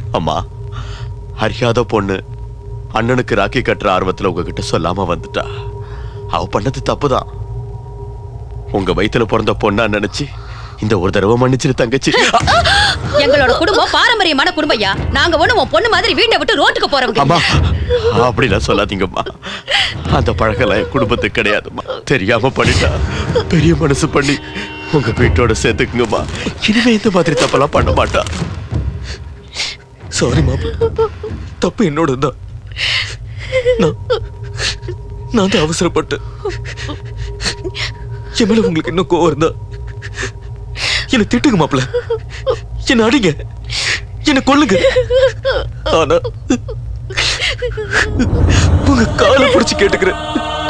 அம்மா அறியாத பொண்ணு அண்ணனுக்கு ராக்கி கட்டுற ஆர்வத்துல உங்ககிட்ட சொல்லாம வந்துட்டா அவ பண்ணது தப்புதான் உங்க வயித்துல பிறந்த பொண்ணா நினைச்சு இந்த ஒரு தடவை மன்னிச்சிரு தங்கச்சி எங்களோட குடும்பம் பாரம்பரியமான குடும்பம் ஐயா நாங்க ஒண்ணு உன் பொண்ணு மாதிரி வீட்டை விட்டு ரோட்டுக்கு போறவங்க அம்மா அப்படிலாம் சொல்லாதீங்கம்மா அந்த பழக்கம்லாம் என் குடும்பத்துக்கு கிடையாதும்மா தெரியாம பண்ணிட்டா பெரிய மனசு பண்ணி உங்க வீட்டோட சேர்த்துக்குங்கம்மா இனிமே இந்த மாதிரி தப்பெல்லாம் பண்ண மாட்டா சாரி மாப்பிள்ள தப்பு என்னோட தான் நான் நான் தான் அவசரப்பட்டேன் என் மேல உங்களுக்கு இன்னும் கோவம் இருந்தா என்ன திட்டுங்க மாப்பிள்ள என்ன அடிங்க என்ன கொல்லுங்க ஆனா உங்க காலை பிடிச்சு கேட்டுக்கிறேன்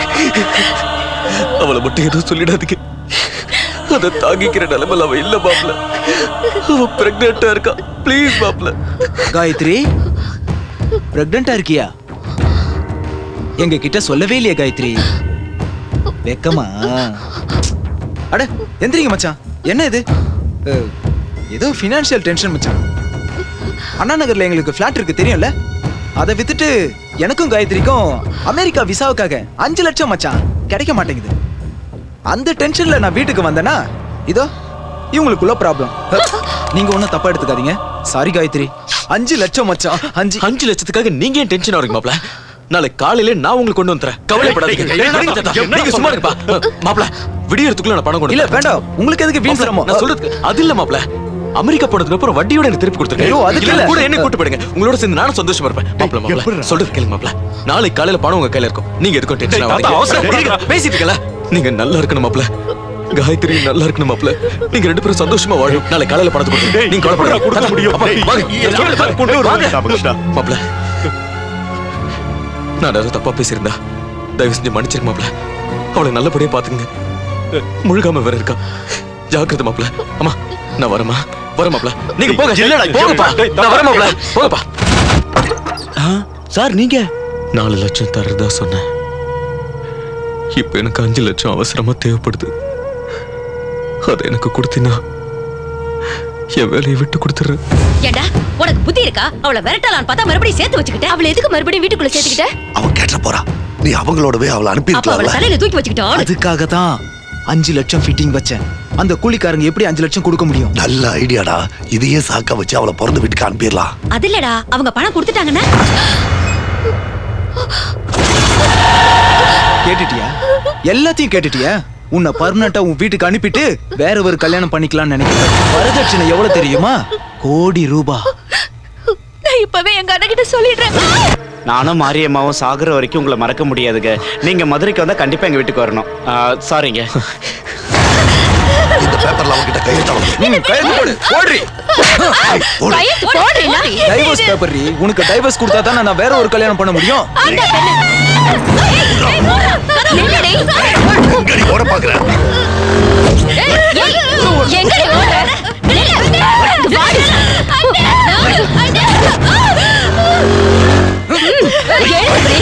அவளை மட்டும் எதுவும் சொல்லிடாதீங்க அதை தாங்கிக்கிற நிலைமையில அவ இல்ல மாப்பிள்ள அவ பிரெக்னெண்டா இருக்கா ப்ளீஸ் மாப்பிள்ள காயத்ரி பிரெக்னண்டா இருக்கியா எங்க கிட்ட சொல்லவே இல்லையா காயத்ரி வெக்கமா அட எந்திரிங்க மச்சான் என்ன இது அஹ், ஏதோ ஃபினான்ஷியல் டென்ஷன் மச்சான் அண்ணா நகர்ல எங்களுக்கு ஃபிளாட் இருக்கு தெரியும்ல அதை வித்துட்டு எனக்கும் காயத்ரிக்கும் அமெரிக்கா விசாவுக்காக அஞ்சு லட்சம் மச்சான் கிடைக்க மாட்டேங்குது அந்த டென்ஷன்ல நான் வீட்டுக்கு வந்தேனா இதோ இவங்களுக்குள்ள ப்ராப்ளம் நீங்க ஒன்றும் தப்பா எடுத்துக்காதீங்க சாரி காயத்ரி அஞ்சு லட்சம் மச்சான் அஞ்சு அஞ்சு லட்சத்துக்காக நீங்க ஏன் டென்ஷன் ஆகுறீங்க மாப்ள நாளை காலையில நான் உங்களுக்கு கொண்டு வந்துறேன் கவலைப்படாதீங்க டேய், டேய், நீங்க தாத்தா, நீங்க சும்மா இருப்பா மாப்ள விடியறதுக்குள்ள நான் பணம் கொண்டு இல்ல வரேன். வேண்டாம் உங்களுக்கு எதுக்கு வீண் மாப்ள, சிரமம் நான் சொல்றது அது இல்ல மாப்ள அமெரிக்கா போனதுக்கு அப்புறம் வட்டியோட எனக்கு திருப்பி கொடுத்துருக்கேன் ஐயோ, அதுக்கு இல்ல இல்ல. கூட என்ன கூட்டு போயிடுங்க உங்களோட சேர்ந்து நானும் சந்தோஷமா இருப்பேன் மாப்ள மாப்ள எப்படிடா? சொல்றது கேளுங்க மாப்ள நாளை காலையில பணம் உங்க கையில இருக்கும் நீங்க எதுக்கும் டென்ஷன் டேய், தாத்தா, ஆகாதீங்க அவசரப்படாத. பேசிட்டு இருக்கல நீங்க நல்லா இருக்கணும் மாப்ள காயத்ரி நல்லா இருக்கணும் மாப்ள நீங்க ரெண்டு பேரும் சந்தோஷமா வாழும் நாளை காலையில பணத்தை கொடுத்து டேய், நீங்க கவலைப்படாத கொடுக்க தாத்தா, முடியும். அப்பா, டேய், வாங்க. எல்லாம் சொல்றது பாரு, கொண்டு வருவாங்க, வாங்க. ராமகிருஷ்ணா. மாப்ள நான் ஏதாவது தப்பா பேசியிருந்தா தயவு செஞ்சு மன்னிச்சிருங்க மாப்ள அவளை நல்லபடியா பாத்துங்க முழுகாம வேற இருக்கா ஜாக்கிரதை மாப்ள அம்மா நான் வரமா வர மாப்ள நீங்க போங்க இல்லடா, போங்கப்பா டேய், நான் வர மாப்ள போங்கப்பா சார் நீங்க நாலு லட்சம் தரதா சொன்னேன் இப்ப எனக்கு அஞ்சு லட்சம் அவசரமா தேவைப்படுது அதை எனக்கு கொடுத்தீங்கன்னா என் வேலையை விட்டு கொடுத்துறேன் ஏண்டா உனக்கு புத்தி இருக்கா அவளை விரட்டலான்னு பார்த்தா மறுபடியும் சேர்த்து வச்சுக்கிட்ட அவளை எதுக்கு மறுபடியும் வீட்டுக்குள்ள சேர்த்துக்கிட்ட அவன் கேட்ட போறா நீ அவங்களோடவே அவளை அப்ப அவளை அனுப்பியிருக்கலாம்ல தலையில தூக்கி வச்சுக்கிட்டோம் அதுக்காக தான் அஞ்சு லட்சம் ஃபிட்டிங் வச்சேன் அந்த கூலிக்காரங்க எப்படி அஞ்சு லட்சம் கொடுக்க முடியும் நல்ல ஐடியாடா இதையே சாக்க வச்சு அவளை பிறந்த வீட்டுக்கு அனுப்பிடலாம் அது இல்லடா அவங்க பணம் கொடுத்துட்டாங்கன்னா கேட்டுட்டியா எல்லாத்தையும் கேட்டுட்டியா உன்னை பர்மனண்டா உன் வீட்டுக்கு அனுப்பிட்டு வேற ஒரு கல்யாணம் பண்ணிக்கலாம்னு நினைக்கிறேன் வரதட்சணை எவ்வளவு தெரியுமா கோடி ரூபா நான் இப்பவே எங்க அண்ணன் கிட்ட சொல்லிடுறேன் நானும் மாரியம்மாவும் சாகுற வரைக்கும் உங்களை மறக்க முடியாதுங்க நீங்க மதுரைக்கு வந்தா கண்டிப்பா எங்க வீட்டுக்கு வரணும் சாரிங்க இந்த பேப்பர்ல அவன்கிட்ட கையெழுத்த கையெழுத்து போடு போடுறி கையெழுத்து போடுறீங்களா? டைவர்ஸ் பேப்பர் உனக்கு டைவர்ஸ் கொடுத்தா தான் நான் வேற ஒரு கல்யாணம் பண்ண முடியும் அந்த பெண்ணு. ஏய், ஏய், நில்லுடி. எங்கடி ஓட பாக்குறேன் ஏய், எங்கடி ஓடுற? நில்லு. வாடி. எழுதுடி.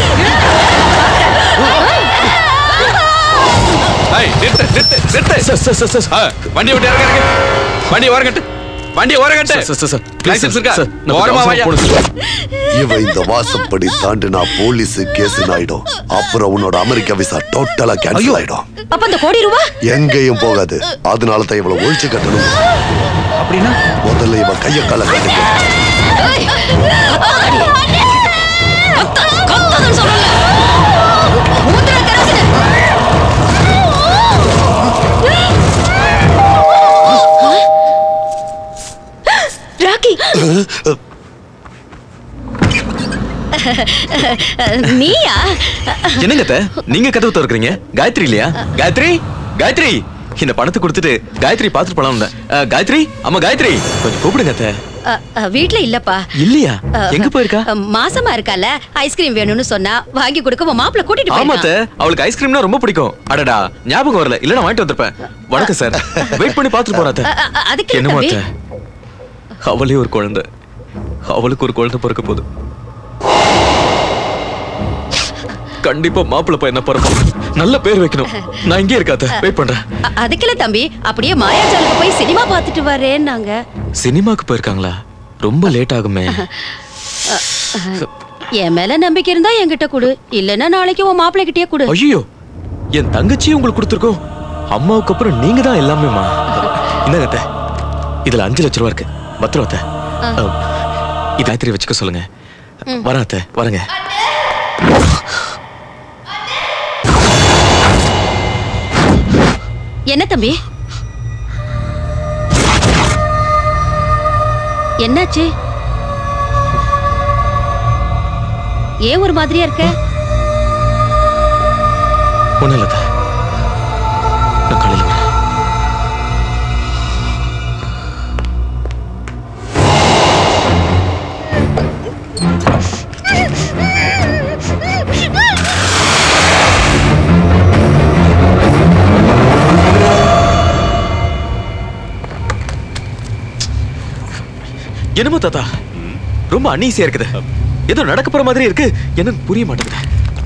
ஏய், நிறுத்து, நிறுத்து, நிறுத்து. சார் சார் சார் சார் ஆ, வண்டியை விட்டு இறங்க, இறங்க. வண்டியை ஓரங்கட்டு வண்டியை ஓரங்கட்டு சார் சார் சார் லைசென்ஸ் இருக்கா சார் நான் ஓரமா அவசரமா வாயா போகணும் சார். இவன் இந்த வாசப்படி தாண்டினா போலீஸ் கேஸ் ஆயிடும் அப்புறம் உன்னோட அமெரிக்கா விசா டோட்டலா கேன்சல் ஆயிடும் அப்ப அந்த கோடி ரூபா எங்கேயும் போகாது அதனால தான் இவளை ஒழிச்சு கட்டணும் அப்படின்னா முதல்ல இவன் கைய கால கட்டுங்க கத்ததுன்னு சொல்லல மூத்திர கரைசல் ராக்கி நீயா என்னங்க அத்தை? நீங்க கதவு திறக்கறீங்க காயத்ரி இல்லையா காயத்ரி காயத்ரி இந்த பணத்தை கொடுத்துட்டு காயத்ரி பாத்துட்டு போலாம் வந்தேன். அஹ், காயத்ரி அம்மா காயத்ரி கொஞ்சம் கூப்பிடுங்க அத்தை. அ, அ, வீட்ல இல்லப்பா இல்லையா அ, எங்க போயிருக்கா அ, மாசமா இருக்கால ஐஸ்கிரீம் வேணும்னு சொன்னா வாங்கி கொடுக்க உன் மாப்பிள்ள கூட்டிட்டு ஆமா அத்தை, போயிருக்கான் அவளுக்கு ஐஸ்கிரீம்னா ரொம்ப பிடிக்கும் அடடா ஞாபகம் வரல இல்ல நான் வாங்கிட்டு வந்திருப்பேன் வணக்கம் சார் வெயிட் பண்ணி பாத்துட்டு போறேன் அத்தை. அ, அ, அ, அதுக்கு இல்ல என்னமோ தம்பி அத்தை, அவளே ஒரு குழந்தை அவளுக்கு ஒரு குழந்தை பிறக்க போகுது கண்டிப்பா மாப்பிள்ளை பையனை பிறப்பான் நல்ல பேர் வைக்கணும் நான் இங்கே இருக்காத வெயிட் பண்றேன் அ, அதுக்கு இல்ல தம்பி அப்படியே மாயாஜாலுக்கு போய் சினிமா பார்த்துட்டு வரேன்னாங்க சினிமாக்கு போயிருக்காங்களா ரொம்ப லேட் ஆகுமே என் மேல நம்பிக்கை இருந்தா என்கிட்ட கொடு இல்லன்னா நாளைக்கு உன் மாப்பிள்ளை கிட்டயே கொடு ஐயோ என் தங்கச்சியும் உங்களுக்கு கொடுத்துருக்கோம் அம்மாவுக்கு அப்புறம் நீங்க தான் எல்லாமேமா இந்தாங்க அத்தை இதுல அஞ்சு லட்ச ரூபா இருக்கு பத்திரம் அத்தை அஹ், இது காயத்ரி வச்சுக்க சொல்லுங்க வரேன் அத்தை வரேங்க என்ன தம்பி என்னாச்சு ஏன் ஒரு மாதிரியா இருக்க ஒண்ணும் இல்ல அத்தை. நான் காலையில வரேன் என்னமோ தாத்தா ரொம்ப அன்னீசியா இருக்குது ஏதோ நடக்க போற மாதிரி இருக்கு என்னன்னு புரிய மாட்டேங்குது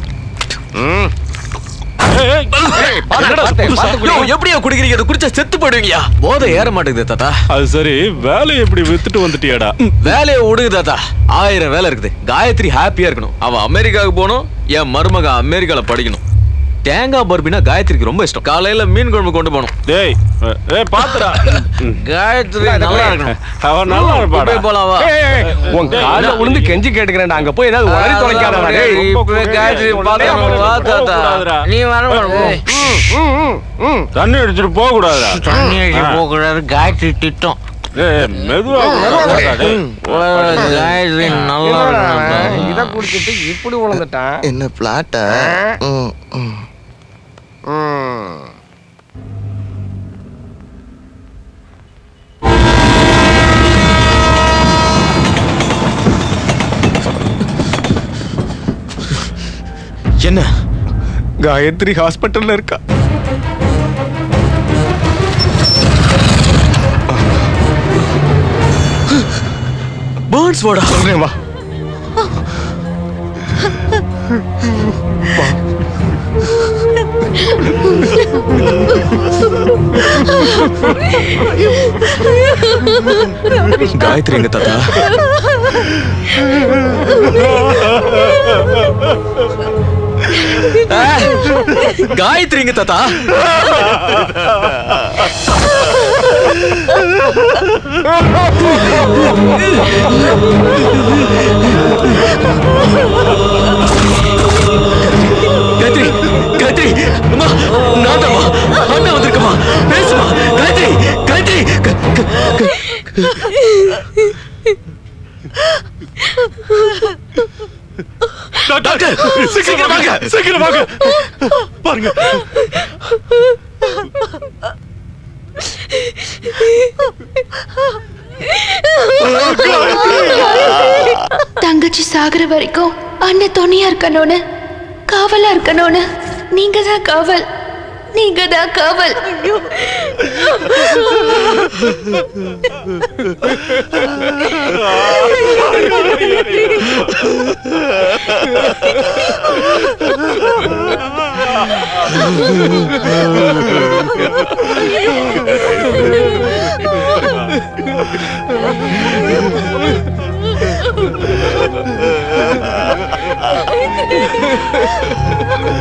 யோ, எப்படியா குடிக்கிறீங்க அது குடிச்சா செத்து போயிடுவீங்கயா போதை ஏற மாட்டேங்குது தாத்தா அது சரி வேலையை எப்படி வித்துட்டு வந்துட்டியாடா வேலையை விடுங்க தாத்தா ஆயிரம் வேலை இருக்குது காயத்ரி ஹாப்பியா இருக்கணும் அவன் அமெரிக்காவுக்கு போகணும் என் மருமக அமெரிக்கால படிக்கணும் தேங்காய் பர்பினா காயத்ரிக்கு ரொம்ப இஷ்டம் காலையில மீன் குழம்பு கொண்டு போகணும் டேய் ஏய் பாத்துடா காயத்ரி நல்லா இருக்கணும் அவன் நல்லா இருப்பாடா போய் போலாம் வா. ஏய், ஏய், ஏய், உன் கால விழுந்து கெஞ்சி கேட்டுக்கிறேன் அங்க போய் ஏதாவது உளறி தொலைக்காதடா டேய் இப்ப காயத்ரி பார்த்து வா தாத்தா நீ வர தண்ணி அடிச்சிட்டு போக கூடாதா தண்ணி அடிச்சு போகக்கூடாது காயத்ரி திட்டம் ஏய் மெதுவா போடா, டேய். காயத்ரி நல்லா இருக்கணும். இத குடிச்சிட்டு இப்படி விழுந்துட்டான் என்ன பிளாட்டா என்ன காயத்ரி ஹாஸ்பிட்டல்ல இருக்கா பேர்ட்ஸ் வாடா சொல்றேன் வா காயத்ரி எங்க தாத்தா ஏய், காயத்ரி எங்க தாத்தா காயத்ரி காயத்ரி அம்மா நான் தான்மா அண்ணா வந்திருக்கமா பேசுமா காயத்ரி காயத்ரி க- க- க- டாக்டர் சீக்கிரம் வாங்க சீக்கிரம் வாங்க பாருங்க தங்கச்சி சாகுற வரைக்கும் அண்ணன் துணையா இருக்கணும்னு காவலா இருக்கணும்னு நீங்க தான் காவல் நீங்க தான் காவல் ஆ